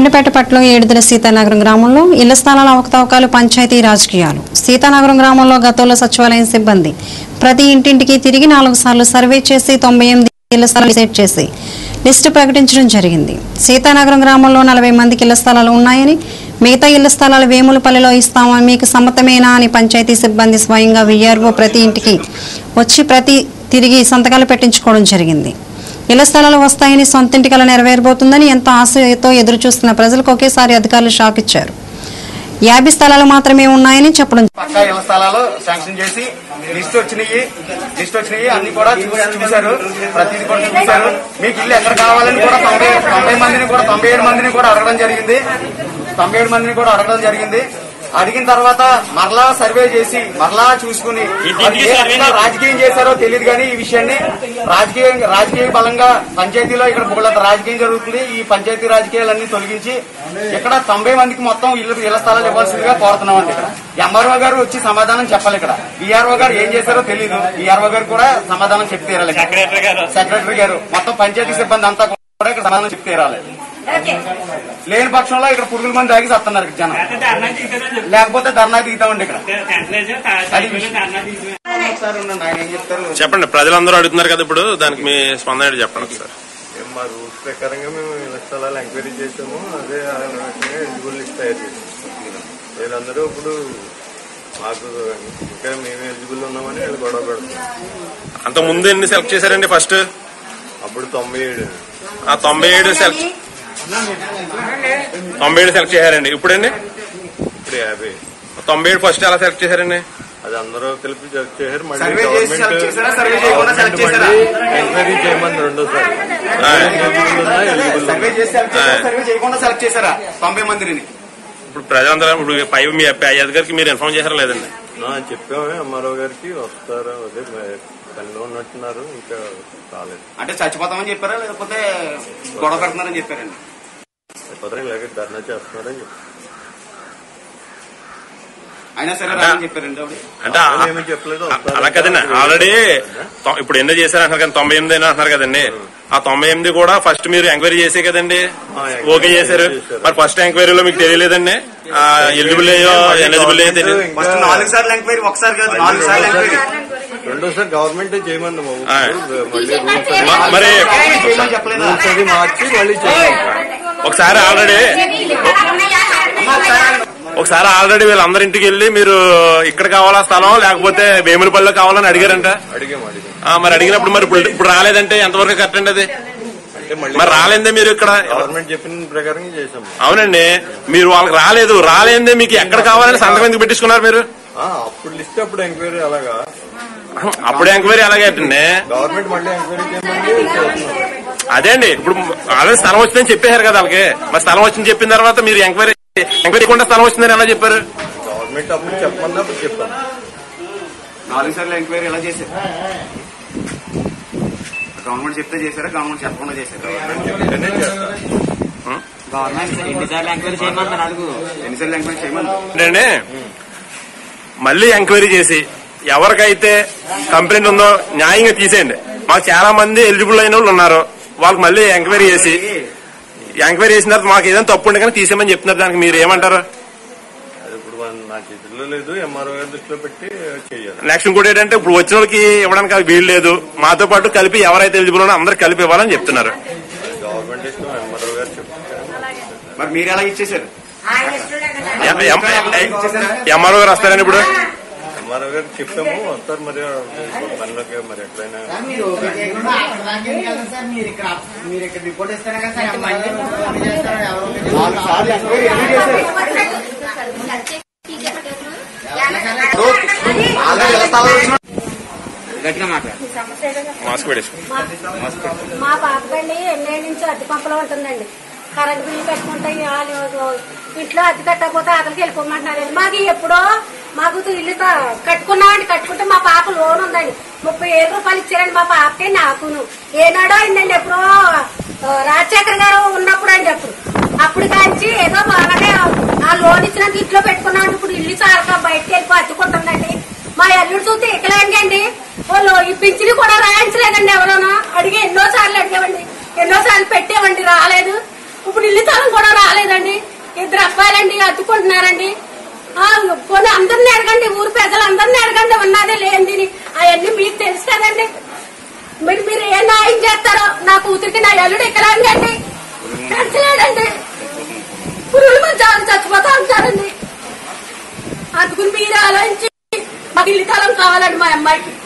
మెండపేట పట్ల ఏడుదల సీతానగరం గ్రామంలో ఇళ్ల స్థలాల అవకతవకాలు పంచాయతీ రాజకీయాలు సీతానగరం గ్రామంలో గతంలో సచివాలయం సిబ్బంది ప్రతి ఇంటింటికి తిరిగి నాలుగు సార్లు సర్వే చేసి తొంభై ఎనిమిది ఇళ్ల స్థలాలు సెట్ చేసి లిస్టు ప్రకటించడం జరిగింది సీతానగరం గ్రామంలో నలభై మందికి ఇళ్ల స్థలాలు ఉన్నాయని మిగతా ఇళ్ల స్థలాలు వేములపల్లిలో ఇస్తామని మీకు సమ్మతమేనా అని పంచాయతీ సిబ్బంది స్వయంగా విఆర్ఓ ప్రతి ఇంటికి వచ్చి ప్రతి తిరిగి సంతకాలు పెట్టించుకోవడం జరిగింది ఇళ్ల స్థలాలు వస్తాయని సొంతింటి కల నెరవేరబోతుందని ఎంతో ఆశతో ఎదురు చూస్తున్న ప్రజలకు ఒకేసారి అధికారులు షాక్ ఇచ్చారు యాభై స్థలాలు మాత్రమే ఉన్నాయని చెప్పడం పక్కా ఇళ్ల స్థలాలు శాంక్షన్ చేసి లిస్ట్ వచ్చినాయి లిస్ట్ వచ్చినాయి అన్ని కూడా చూసి చూశారు ప్రతిదీ కూడా చూశారు మీకు ఇల్లు ఎక్కడ కావాలని కూడా తొంభై తొంభై మందిని కూడా తొంభై ఏడు మందిని కూడా అడగడం జరిగింది తొంభై ఏడు మందిని కూడా అడగడం జరిగింది అడిగిన తర్వాత మరలా సర్వే చేసి మరలా చూసుకుని వాళ్ళు ఏ రకంగా రాజకీయం చేశారో తెలియదు కానీ ఈ విషయాన్ని రాజకీయం రాజకీయ బలంగా పంచాయతీలో ఇక్కడ బోళ్ళంత రాజకీయం జరుగుతుంది ఈ పంచాయతీ రాజకీయాలన్నీ తొలగించి ఇక్కడ తొంభై మందికి మొత్తం ఇల్లు ఇళ్ల స్థలాలు ఇవ్వాల్సిందిగా కోరుతున్నాం అండి ఇక్కడ ఎంఆర్ఓ గారు వచ్చి సమాధానం చెప్పాలి ఇక్కడ ఈఆర్ఓ గారు ఏం చేశారో తెలియదు ఈఆర్ఓ గారు కూడా సమాధానం చెప్తే తీరాలి సెక్రటరీ గారు సెక్రటరీ గారు మొత్తం పంచాయతీ సిబ్బంది అంతా కూడా ఇక్కడ సమాధానం చెప్తే తీరాలి లేని పక్షంలో ఇక్కడ పురుగుల మంది తాగి వస్తున్నారు జనం లేకపోతే ధర్నా దిగుతామండి ఇక్కడ అది విషయం. ఒకసారి ఉండండి, ఆయన ఏం చెప్తారు చెప్పండి ప్రజలందరూ అడుగుతున్నారు కదా ఇప్పుడు దానికి మీ స్పందన ఏంటి చెప్పండి ఒకసారి ఏం మా రూల్స్ ప్రకారంగా మేము ఇళ్ల స్థలాలు ఎంక్వైరీ చేసాము అదే ఆ రకంగా ఎలిజిబుల్ లిస్ట్ తయారు చేసాము వీళ్ళందరూ ఇప్పుడు మాకు ఇంకా మేము ఎలిజిబుల్ ఉన్నామని వీళ్ళు గొడవ పెడుతున్నాం అంత ముందు ఎన్ని సెలెక్ట్ చేశారండి ఫస్ట్ అప్పుడు తొంభై ఏడు ఆ తొంభై ఏడు సెలెక్ట్ తొంభై ఏడు సెలెక్ట్ చేశారండి ఇప్పుడండి ఇప్పుడు యాభై తొంభై ఏడు ఫస్ట్ ఎలా సెలెక్ట్ చేశారండి అది అందరూ కలిపి సెలెక్ట్ చేశారు మళ్ళీ సర్వే చేసి సెలెక్ట్ చేశారా సర్వే చేయకుండా సెలెక్ట్ చేశారా ఎంక్వైరీ చేయమని రెండోసారి ఆ, ఎలిజిబుల్ ఉన్నా ఎలిజిబుల్ సర్వే చేసి సెలెక్ట్ చేశారా సర్వే చేయకుండా సెలెక్ట్ చేశారా తొంభై మందిని ఇప్పుడు ప్రజలందరూ ఇప్పుడు పై మీ పై అధికారికి మీరు ఇన్ఫార్మ్ చేశారా లేదండి చెప్పామే అమ్మారావు గారికి వస్తారు అదే మరి పనిలో ఉన్నట్టున్నారు ఇంకా రాలేదు అంటే చచ్చిపోతామని చెప్పారా లేకపోతే గొడవ పెడుతున్నారని చెప్పారండి లేకపోతే ఇలాగే ధర్నా చేస్తున్నారని చెప్పి అయినా సరే రాని చెప్పారండి ఆవిడ. అంటే ఆ- ఏమీ చెప్పలేదు అలా కదండి ఆల్రెడీ తొ- ఇప్పుడు ఎన్నో చేశారు అంటారు కదా తొంభై ఎనిమిది అయినా అంటున్నారు కదండి ఆ తొంభై ఎనిమిది కూడా ఫస్ట్ మీరు ఎంక్వైరీ చేసే కదండి ఓకే చేశారు మరి ఫస్ట్ ఎంక్వైరీలో మీకు తెలియలేదండి ఎలిజిబుల్ అయ్యో ఎలిజిబుల్ అయ్యో తెలియదు ఫస్ట్ నాలుగు సార్లు ఎంక్వైరీ ఒకసారి కాదు నాలుగు సార్లు ఎంక్వైరీ రెండోసారి గవర్నమెంట్ చేయమని బాబు. ఆ. మళ్ళీ రూల్స్ అది మ- మరి చేయమని చెప్పలేదా రూల్స్ అది మార్చి మళ్ళీ చేయాలి ఒకసారి ఆల్రెడీ అమ్మా, ఒకసారి ఆగండి. ఒకసారి ఆల్రెడీ వీళ్ళందరి ఇంటికి వెళ్ళి మీరు ఇక్కడ కావాలా స్థలం లేకపోతే వేములపల్లిలో కావాలని అడిగారంట అడిగాం అడిగాం ఆ, మరి అడిగినప్పుడు మరి ఇప్పుడు ఇప్పుడు రాలేదంటే ఎంతవరకు కరెక్ట్ అండి అది అంటే మళ్ళీ మరి రాలేదే మీరు ఇక్కడ గవర్నమెంట్ చెప్పిన ప్రకారం చేసాం అవునండి మీరు వాళ్ళకి రాలేదు రాలేదే మీకు ఎక్కడ కావాలని సంతకం ఎందుకు పెట్టించుకున్నారు మీరు ఆ, అప్పుడు లిస్ట్ అప్పుడు ఎంక్వైరీ అలాగా అప్పుడు ఎంక్వైరీ అలాగే అంటండి గవర్నమెంట్ మళ్ళీ ఎంక్వైరీ చేయమని చేస్తున్నాం అదే అండి ఇప్పుడు ఆల్రెడీ స్థలం వచ్చిందని చెప్పేశారు కదా వాళ్ళకి మరి స్థలం వచ్చింది చెప్పిన తర్వాత మీరు ఎంక్వైరీ ఎంక్వైరీ కూడా స్థలం వచ్చిందని ఎలా చెప్పారు గవర్నమెంట్ అప్పుడు చెప్పమన్నప్పుడు చెప్పాం నాలుగు సార్లు ఎంక్వైరీ ఎలా చేశారు గవర్నమెంట్ చెప్తే చేశారా గవర్నమెంట్ చెప్పకుండా చేశారా చెప్తేనే చేస్తాం గవర్నమెంట్ ఎన్నిసార్లు ఎంక్వైరీ చేయమన్నారు అడుగు ఎన్నిసార్లు ఎంక్వైరీ చేయమని ఏంటంటే మళ్ళీ ఎంక్వైరీ చేసి ఎవరికైతే కంప్లైంట్ ఉందో న్యాయంగా తీసేయండి మాకు చాలా మంది ఎలిజిబుల్ అయిన వాళ్ళు ఉన్నారు వాళ్ళకి మళ్ళీ ఎంక్వైరీ చేసి ఎంక్వైరీ చేసిన తర్వాత మాకు ఏదైనా తప్పు ఉంటే కానీ తీసేయమని చెప్తున్నారు దానికి మీరు ఏమంటారు అది ఇప్పుడు మన- నా చేతుల్లో లేదు ఎంఆర్ఓ గారి దృష్టిలో పెట్టి చేయాలి నెక్స్ట్ ఇంకోటి ఏంటంటే ఇప్పుడు వచ్చిన వాళ్ళకి ఇవ్వడానికి అది వీలు లేదు మాతో పాటు కలిపి ఎవరైతే ఎలిజిబుల్ ఉన్నారో అందరు కలిపి ఇవ్వాలని చెప్తున్నారు గవర్నమెంట్ ఇష్టం ఎంఆర్ఓ గారు చెప్తారు మరి మీరు ఎలా ఇచ్చేశారు ఎంఆర్ఓ గారు వస్తారని ఇప్పుడు ఎంఆర్ఓ గారు చెప్పాము వస్తారు మరి పనిలోకి మరి ఎట్లయినా మీరు మీరు ఇక్కడ మీరు ఇక్కడ రిపోర్ట్ ఇస్తారా కదా సార్ అమ్మాయి చేస్తారు ఎవరు నాలుగు సార్లు ఎంక్వైరీ ఎందుకు చేశారు ఆల్రెడీ ఎలా స్థలాలు వచ్చినా గట్టిగా మాట్లాడు మాస్క్ పెట్టేసి మా బాబాయ్ ఎన్నేళ్ళ నుంచి అద్దె పంపలో ఉంటుందండి కరెంట్ బిల్లు కట్టుకుంటే వాళ్ళు ఇంట్లో అద్దె కట్టకపోతే అతనికి వెళ్ళిపోమంటున్నారు మాకు ఎప్పుడో మాకు ఇల్లు త- కట్టుకున్నామండి కట్టుకుంటే మా పాప లోన్ ఉందండి ముప్పై ఏడు రూపాయలు ఇచ్చారండి మా పాపకే నాకును ఏనాడో అయిందండి ఎప్పుడో ఆ, రాజశేఖర్ గారు ఉన్నప్పుడు అండి అప్పుడు అప్పుడు కాంచి ఏదో బాగానే ఆ లోన్ ఇచ్చినందుకు ఇంట్లో పెట్టుకున్నాం ఇప్పుడు ఇల్లు చాలక బయటకు వెళ్ళిపో అత్తుకుంటుందండి మా ఎల్లుడు చూస్తే ఇక్కలేండి వాళ్ళు ఈ పింఛని కూడా రాయించలేదండి ఎవరోనో అడిగి ఎన్నో సార్లు అడిగామండి ఎన్నో సార్లు పెట్టామండి రాలేదు ఇప్పుడు ఇప్పుడు ఇల్లు తాళం కూడా రాలేదండి ఇద్దరు అబ్బాయిలండి అద్దుకుంటున్నారండి ఆ, పోనీ అందరిని అడగండి ఊరు పెద్దలందరినీ అడగండి ఉన్నది లేనిది అవన్నీ మీకు తెలుసు కదండి మరి మీరు ఏ న్యాయం చేస్తారో నా కూతురికి నా ఎల్లుడు ఎక్కడాండి పెంచలేడండి పురుగుల మధ్య చచ్చిపోతా ఉంటారండి అందుకుని మీరు ఆలోచించి మాకు ఇల్లు తాళం కావాలండి మా అమ్మాయికి